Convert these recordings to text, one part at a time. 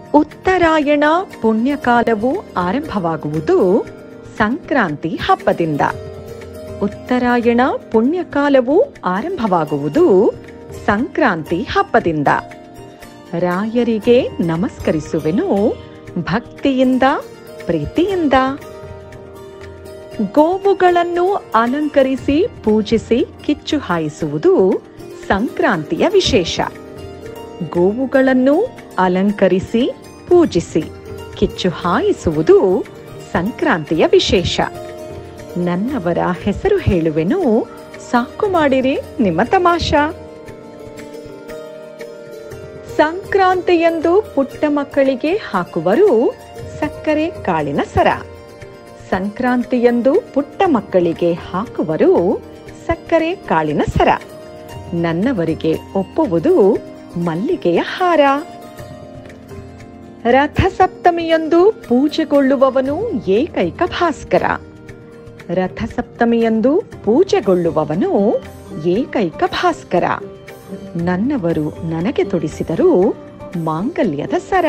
ಉತ್ತರಾಯಣ ಪುಣ್ಯಕಾಲವು ಆರಂಭವಾಗುವುದು ಸಂಕ್ರಾಂತಿ ಹಬ್ಬದಿಂದ ಉತ್ತರಾಯಣ ಪುಣ್ಯಕಾಲವು ಆರಂಭವಾಗುವುದು ಸಂಕ್ರಾಂತಿ ಹಬ್ಬದಿಂದ ರಾಯರಿಗೆ ನಮಸ್ಕರಿಸುವೆನು ಭಕ್ತಿಯಿಂದ ಪ್ರೀತಿಯಿಂದ ಗೋವುಗಳನ್ನು ಅಲಂಕರಿಸಿ ಪೂಜಿಸಿ ಕಿಚ್ಚು ಹಾಯಿಸುವುದು ಸಂಕ್ರಾಂತಿಯ ವಿಶೇಷ ಗೋವುಗಳನ್ನು ಅಲಂಕರಿಸಿ ಪೂಜಿಸಿ ಕಿಚ್ಚು ಹಾಯಿಸುವುದು ಸಂಕ್ರಾಂತಿಯ ವಿಶೇಷ ನನ್ನವರ ಹೆಸರು ಹೇಳುವೆನು ಸಾಕು ಮಾಡಿರಿ ನಿಮ್ಮ ತಮಾಷಾ ಸಂಕ್ರಾಂತಿಯಂದು ಪುಟ್ಟ ಮಕ್ಕಳಿಗೆ ಹಾಕುವರು ಸಕ್ಕರೆ ಕಾಳಿನ ಸರ ಸಂಕ್ರಾಂತಿಯಂದು ಪುಟ್ಟ ಮಕ್ಕಳಿಗೆ ಹಾಕುವರು ಸಕ್ಕರೆ ಕಾಳಿನ ಸರ ನನ್ನವರಿಗೆ ಒಪ್ಪುವುದು ಮಲ್ಲಿಗೆಯ ಹಾರ ರಥಸಪ್ತಮಿಯಂದು ಪೂಜೆಗೊಳ್ಳುವವನು ಏಕೈಕ ಭಾಸ್ಕರ ರಥಸಪ್ತಮಿಯಂದು ಪೂಜೆಗೊಳ್ಳುವವನು ಏಕೈಕ ಭಾಸ್ಕರ ನನ್ನವರು ನನಗೆ ತೊಡಿಸಿದರು ಮಾಂಗಲ್ಯದ ಸರ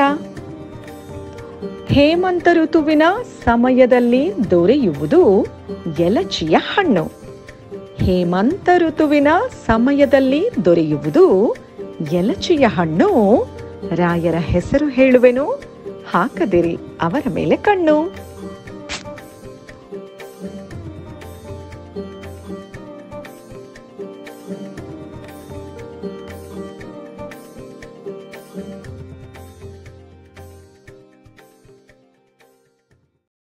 ಹೇಮಂತ ಋತುವಿನ ಸಮಯದಲ್ಲಿ ದೊರೆಯುವುದು ಎಲಚಿಯ ಹಣ್ಣು ಹೇಮಂತ ಋತುವಿನ ಸಮಯದಲ್ಲಿ ದೊರೆಯುವುದು ಎಲಚಿಯ ಹಣ್ಣು ರಾಯರ ಹೆಸರು ಹೇಳುವೆನು ಹಾಕದಿರಿ ಅವರ ಮೇಲೆ ಕಣ್ಣು